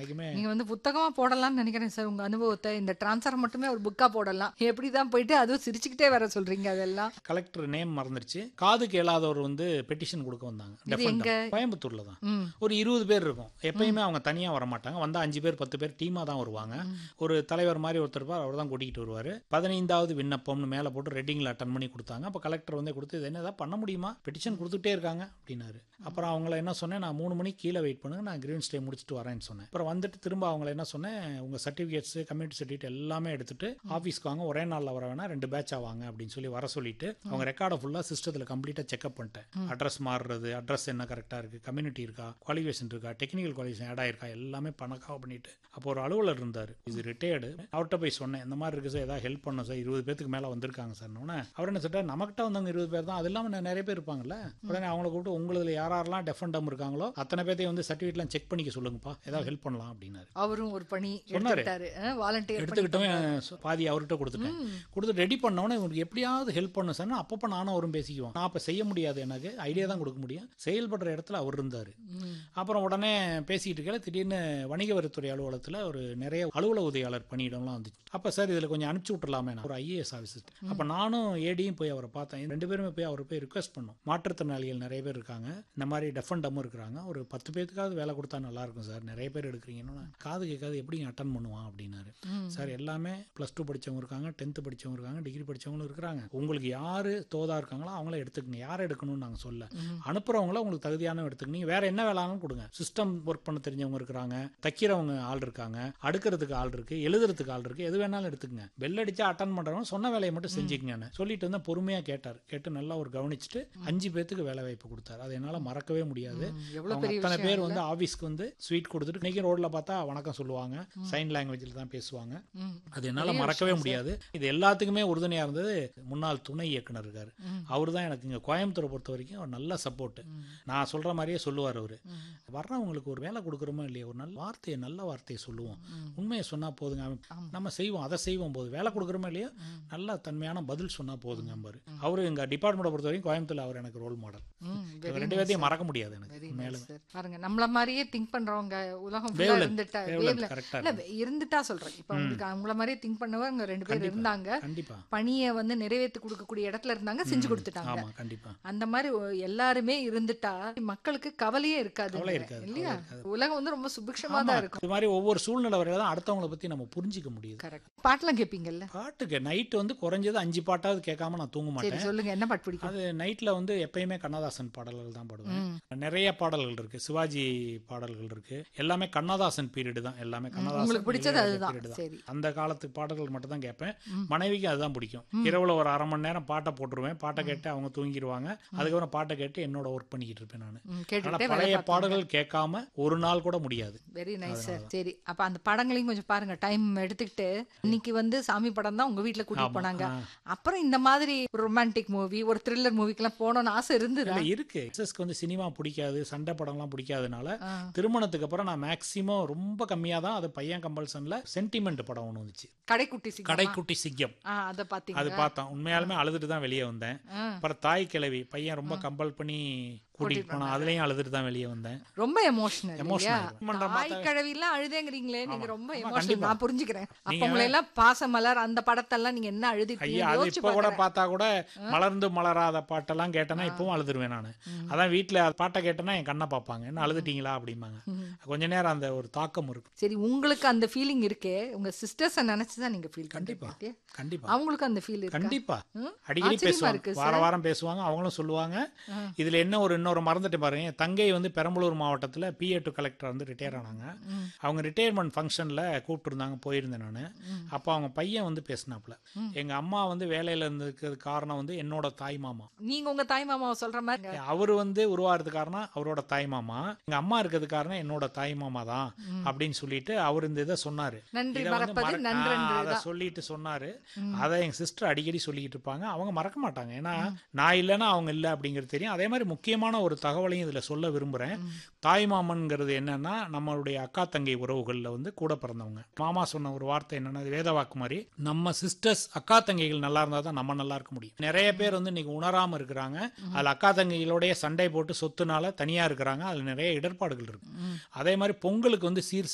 என்னைக்குமே நீங்க வந்து புத்தகமா போடலாம்னு நினைக்கிறேன் சார் உங்க அனுபவத்தை இந்த டிரான்ஸ்ஃபர் மட்டுமே ஒரு புக்கா போடலாம் எப்படிதான் போயிட்டு அதுவும் சிரிச்சுக்கிட்டே வர சொல்றீங்க அதெல்லாம் கலெக்டர் நேம் மறந்துருச்சு காது கேளாதவர் வந்து பெட்டிஷன் கொடுக்க வந்தாங்க இது Deaf and எங்க? dumb. கோயம்புத்தூர்ல தான் ம் ஒரு இருபது பேர் இருக்கும் எப்பயுமே அவங்க தனியா வர மாட்டாங்க வந்தா அஞ்சு பேர் பத்து பேர் டீமா தான் வருவாங்க ஒரு தலைவர் மாதிரி ஒருத்தர் இருப்பார் அவர் தான் கூட்டிகிட்டு வருவார் பதினைந்தாவது விண்ணப்பம்னு மேலே போட்டு ரெட்டிங்கில் அட்டன் பண்ணி கொடுத்தாங்க அப்போ கலெக்டர் வந்து கொடுத்து இது என்ன ஏதாவது பண்ண முடியுமா பெட்டிஷன் கொடுத்துட்டே இருக்காங்க அப்படின்னாரு அப்புறம் அவங்கள என்ன சொன்னேன் நான் மூணு மணிக்கு கீழே வெயிட் பண்ணுங்க நான் கிரீன் ஸ்டே முடிச்சுட்டு வரேன்னு சொன்னேன் அப்புறம் வந்துட்டு திரும்ப அவங்கள என்ன சொன்னேன் உங்கள் சர்டிஃபிகேட்ஸ் கம்யூனிட்டி சர்டிஃபிகேட் எல்லாமே எடுத்துட்டு ஆஃபீஸ்க்கு வாங்க ஒரே நாளில் வர வேணா ரெண்டு பேட்சாக வாங்க அப்படின்னு சொல்லி வர சொல்லிட்டு அவங்க ரெக்கார்டை ஃபுல்லாக சிஸ்டத்தில் கம்ப்ளீட்டாக செக்அப் பண்ணிட்டேன் அட்ரஸ் மாறுறது அட்ரஸ் என்ன கரெக்டாக இருக்குது கம்யூனிட்டி இருக்கா குவாலிஃபிகேஷன் இருக்கா டெக்னிக்கல் குவாலிஃபிகேஷன் ஆட் ஆயிருக்கா எல்லாமே பணக்காக பண்ணிட்டு அப்போ ஒரு அலுவலர் இருந்தார் இது ரிட்டையர்டு அவர்கிட்ட போய் சொன்னேன் இந்த மாதிரி இருக்குது சார் ஏதாவது ஹெல்ப் பண்ணணும் சார் இருபது பேத்துக்கு மேலே வந்திருக்காங்க சார் அவர் என்ன சொல்லிட்டார் நமக்கிட்ட வந்தவங்க இருபது பேர் தான் அது இல்லாமல் நிறைய பேர் இருப்பாங்கல்ல உடனே அவங்கள கூப்பிட்டு உங்களதுல யாரெல்லாம் டெஃபண்டம் இருக்காங்களோ அத்தனை பேர்த்தையும் வந்து சர்டிஃபிகேட்லாம் செக் பண்ணிக்க சொல்லுங்கப்பா ஏதாவது ஹெல்ப் பண்ணலாம் அப்படின்னாரு அவரும் ஒரு பணி சொன்னாரு. எடுத்துக்கிட்டாரு வாலண்டியர் எடுத்துக்கிட்டோம் சு- பாதி அவர்கிட்ட கொடுத்துட்டேன் கொடுத்து ரெடி பண்ணவொடனே இவனுக்கு எப்படியாவது ஹெல்ப் பண்ண சார் அப்பப்போ நானும் அவரும் பேசிக்குவோம் நான் அப்போ செய்ய முடியாது எனக்கு ஐடியா தான் கொடுக்க முடியும் செயல்படுற இடத்துல அவர் இருந்தார் அப்புறம் உடனே பேசிக்கிட்டு இருக்கல திடீர்னு வணிக வரித்துறை அலுவலகத்தில் ஒரு நிறைய அலுவலக உதவியாளர் பணியிடம்லாம் வந்துச்சு அப்போ சார் இதில் கொஞ்சம் அனுப்பிச்சி விட்டுலாமே நான் ஒரு ஐஏஎஸ் ஆஃபீஸர் அப்போ நானும் ஏடியும் போய் அவரை பார்த்தேன் ரெண்டு பேருமே போய் அவர் போய் ரிக்வெஸ்ட் பண்ணோம் மாற்றுத்திறனாளிகள் நிறைய பேர் இருக்காங்க இந்த மாதிரி டெஃப் அண்ட் டம்மும் இருக்கிறாங்க ஒரு பத்து பேத்துக்காவது வேலை கொடுத்தா நல்லா இருக்கும் சார் நிறைய பேர் எடுக்கிறீங்கன்னா காது கேட்காது எப்படிங்க அட்டன் பண்ணுவான் அப்படின்னாரு சார் எல்லாமே ப்ளஸ் டூ படிச்சவங்க இருக்காங்க டென்த்து படிச்சவங்க இருக்காங்க டிகிரி படிச்சவங்களும் இருக்கிறாங்க உங்களுக்கு யாரு தோதா இருக்காங்களோ அவங்கள எடுத்துக்கங்க யாரை எடுக்கணும்னு நாங்கள் சொல்ல அனுப்புறவங்கள உங்களுக்கு தகுதியான எடுத்துக்கங்க நீங்க வேற என்ன வேலைனாலும் கொடுங்க சிஸ்டம் ஒர்க் பண்ண தெரிஞ்சவங்க இருக்கிறாங்க தைக்கிறவங்க ஆள் இருக்காங்க அடுக்கிறதுக்கு ஆள் இருக்கு எழுதுறதுக்கு ஆள் இருக்கு எது வேணாலும் எடுத்துக்கங்க பெல் அடிச்சா அட்டன் பண்றவங்க சொன்ன வேலையை மட்டும் செஞ்சுக்கங்கன்னு சொல்லிட்டு வந்து பொறுமையா கேட்டார் கேட்டு நல்லா ஒரு கவனிச்சுட்டு அஞ்சு பேத்துக்கு வேலை வாய்ப்பு கொடுத்தாரு அதை என்னால மறக்கவே முடியாது எவ்வளவு அவங்க பெரிய அத்தனை விஷயம் பேர் வந்து ஆபீஸ்க்கு வந்து ஸ்வீட் கொடுத்துட்டு இன்னைக்கு ரோட்ல பார்த்தா வணக்கம் சொல்லுவாங்க சைன் லாங்குவேஜில் தான் பேசுவாங்க ம். அது என்னால மறக்கவே முடியாது இது எல்லாத்துக்குமே உறுதுணையா இருந்தது முன்னாள் துணை இயக்குனர் இருக்காரு அவர் தான் எனக்கு இங்க கோயம்புத்தூரை பொறுத்த வரைக்கும் ஒரு நல்ல சப்போர்ட் நான் சொல்ற மாதிரியே சொல்லுவார் அவரு வர்றவங்களுக்கு ஒரு வேலை கொடுக்குறோமோ இல்லையா ஒரு நல்ல வார்த்தையை நல்ல வார்த்தையை சொல்லுவோம் உண்மையை சொன்னா போதுங்க அவன் நம்ம செய்வோம் அதை செய்வோம் போது வேலை கொடுக்குறோமோ இல்லையா நல்ல தன்மையான பதில் சொன்னா போதுங்க பாரு அவரு எங்க டிபார்ட்மெண்ட்டை பொறுத்த வரைக்கும் கோயம்புத்தூர்ல அவர் எனக்கு ரோல் மாடல் ம், இவங்க ரெண்டு பேர்த்தையும் மறக்க முடியாது எனக்கு very மேலும் nice, sir. பாருங்க நம்மள மாதிரியே திங்க் பண்றவங்க உலகம் full-ஆ Wavelength. இருந்துட்டா Wavelength wavelength. correct-ஆ இல்ல இருந்துட்டா சொல்றேன் இப்ப உங்களுக்கு அவங்கள மாதிரியே திங்க் பண்ணவங்க ரெண்டு பேர் இருந்தாங்க கண்டிப்பா பணியை வந்து நிறைவேற்றி கொடுக்கக்கூடிய இடத்துல இருந்தாங்க செஞ்சு கொடுத்துட்டாங்க ஆமா கண்டிப்பா அந்த மாதிரி ஒ- எல்லாருமே இருந்துட்டா மக்களுக்கு கவலையே இருக்காது கவலை இருக்காது, இல்லையா கவலை இருக்காது. உலகம் வந்து ரொம்ப சுபிக்ஷமா ஆமா தான் இருக்கும் இது மாதிரி ஒவ்வொரு சூழ்நிலை வரையில தான் அடுத்தவங்கள பத்தி நம்ம புரிஞ்சிக்க முடியுது கரெக்ட் பாட்டெல்லாம் கேட்பீங்கல்ல பாட்டுக்கு நைட்டு வந்து குறைஞ்சது அஞ்சு பாட்டாவது கேட்காம நான் தூங்க சரி மாட்டேன் சொல்லுங்க என்ன பாட்டு பிடிக்கும் அது நைட்ல வந்து எப்பயுமே கண்ணதாசன் பாடல்கள் தான் பாடுவேன் நிறைய பாடல்கள் இருக்கு சிவாஜி பாடல்கள் இருக்கு எல்லாமே கண்ணதாசன் பீரியட் தான் எல்லாமே கண்ணதாசன் உங்களுக்கு பிடிச்சது இளையராஜா அதுதான் period தான். சரி அந்த காலத்து பாடல்கள் மட்டும் தான் கேட்பேன் மனைவிக்கு அதுதான் பிடிக்கும் இரவுல ஒரு அரை மணி நேரம் பாட்டை போட்டுருவேன் பாட்டை கேட்டு அவங்க தூங்கிடுவாங்க அதுக்கப்புறம் பாட்டை கேட்டு என்னோட ஒர்க் பண்ணிக்கிட்டு இருப்பேன் நான் ம், ஆனா கேட்டுக்கிட்டே பழைய பாடல்கள் கேட்காம ஒரு நாள் கூட முடியாது வெரி நைஸ் சார் சரி அப்ப அந்த படங்களையும் கொஞ்சம் பாருங்க டைம் எடுத்துக்கிட்டு இன்னைக்கு வந்து சாமி படம் தான் உங்க வீட்ல கூட்டிட்டு போனாங்க அப்புறம் இந்த மாதிரி ஒரு ரொமான்டிக் மூவி ஒரு த்ரில்லர் மூவிக்கெல்லாம் போகணும்னு ஆசை இருந்தது இல்ல இருக்கு எஸ்எஸ்க்கு வந்து சினிமா பிடிக்காது சண்டை படம்லாம் பிடிக்காதனால திருமணத்துக்கு அப்புறம் நான் மேக்சிமம் ரொம்ப கம்மியா தான் அது பையன் கம்பல்சன்ல சென்டிமெண்ட் படம் ஒன்று வந்துச்சு கடைக்குட்டி சிங்கம் கடைக்குட்டி சிங்கம் ஆ அத பாத்தீங்க அது பார்த்தோம் உண்மையாலுமே அழுதுட்டு தான் வெளியே வந்தேன் ஆ. அப்புறம் தாய் கிழவி பையன் ரொம்ப கம்பல் பண்ணி கூட்டிட்டு போனான் அதுலயும் அழுதுட்டு தான் வெளியே வந்தேன் ரொம்ப எமோஷனல் Emotional இல்லையா ஆயிடும். மன்ற தாய் கழவிலாம் அழுதேங்கிறீங்களே நீங்க ரொம்ப எமோஷனல் கண்டிப்பா. நான் புரிஞ்சுக்கிறேன் அப்ப உங்களை எல்லாம் பாசமலர் அந்த படத்தெல்லாம் நீங்க என்ன ஐயா அழுதிருக்கீங்க அது யோசிச்சு இப்ப கூட பாக்குறேன் பார்த்தா கூட மலர்ந்து மலராத பாட்டெல்லாம் கேட்டேன்னா இப்பவும் அழுதுருவேன் நான் அதான் வீட்டுல பாட்டை கேட்டேன்னா என் கண்ணை பார்ப்பாங்க என்ன அழுதுட்டீங்களா அப்படிம்பாங்க கொஞ்ச நேரம் அந்த ஒரு தாக்கம் இருக்கும் சரி உங்களுக்கு அந்த ஃபீலிங் இருக்கே உங்க சிஸ்டர்ஸ நினைச்சு தான் நீங்க ஃபீல் கண்டிப்பா. கண்டிப்பா கண்டிப்பா அவங்களுக்கு அந்த ஃபீல் இருக்கா கண்டிப்பா ம்? அடிக்கடி ஆச்சரியமா பேசுவாங்க இருக்கு வார வாரம் பேசுவாங்க அவங்களும் சொல்லுவாங்க இதுல என்ன ஒரு இன்னொரு மறந்துட்டு பாருங்க என் தங்கை வந்து பெரம்பலூர் மாவட்டத்துல பிஏ டு கலெக்டர் வந்து ரிட்டையர் ஆனாங்க அவங்க ரிட்டையர்மெண்ட் ஃபங்க்ஷன்ல கூப்பிட்டுருந்தாங்க போயிருந்தேன் நான் அப்போ அவங்க பையன் வந்து பேசினாப்புல எங்க அம்மா வந்து வேலையில இருந்ததுக்கு காரணம் வந்து என்னோட தாய் மாமா நீங்க உங்க தாய் மாமாவை சொல்ற மாதிரி அவர் வந்து உருவாகிறது காரணம் அவரோட தாய் மாமா எங்க அம்மா இருக்கிறது காரணம் என்னோட தாய் மாமா தான் அப்படின்னு சொல்லிட்டு அவர் இந்த இதை சொன்னாரு நன்றி இதை வந்து மறப்பது மறக்க- நன்றன்று ஆ, அதை தான். சொல்லிட்டு சொன்னாரு அதை எங்க சிஸ்டர் அடிக்கடி சொல்லிக்கிட்டு இருப்பாங்க அவங்க மறக்க மாட்டாங்க ஏன்னா நான் இல்லைன்னா அவங்க இல்லை அப்படிங்கிறது தெரியும் அதே மாதிரி முக்கியமான ஒரு தகவலையும் இதுல சொல்ல விரும்புறேன் தாய் மாமன்ங்கிறது என்னன்னா நம்மளுடைய அக்கா தங்கை உறவுகள்ல வந்து கூட பிறந்தவங்க மாமா சொன்ன ஒரு வார்த்தை என்னன்னா அது வேதவாக்கு மாதிரி நம்ம சிஸ்டர்ஸ் அக்கா தங்கைகள் நல்லா இருந்தா தான் நம்ம நல்லா இருக்க முடியும் நிறைய பேர் வந்து இன்னைக்கு உணராம இருக்கிறாங்க அதுல அக்கா தங்கைகளோடய சண்டை போட்டு சொத்துனால தனியா இருக்கிறாங்க அதுல நிறைய இடர்பாடுகள் இருக்கு அதே மாதிரி பொங்கலுக்கு வந்து சீர்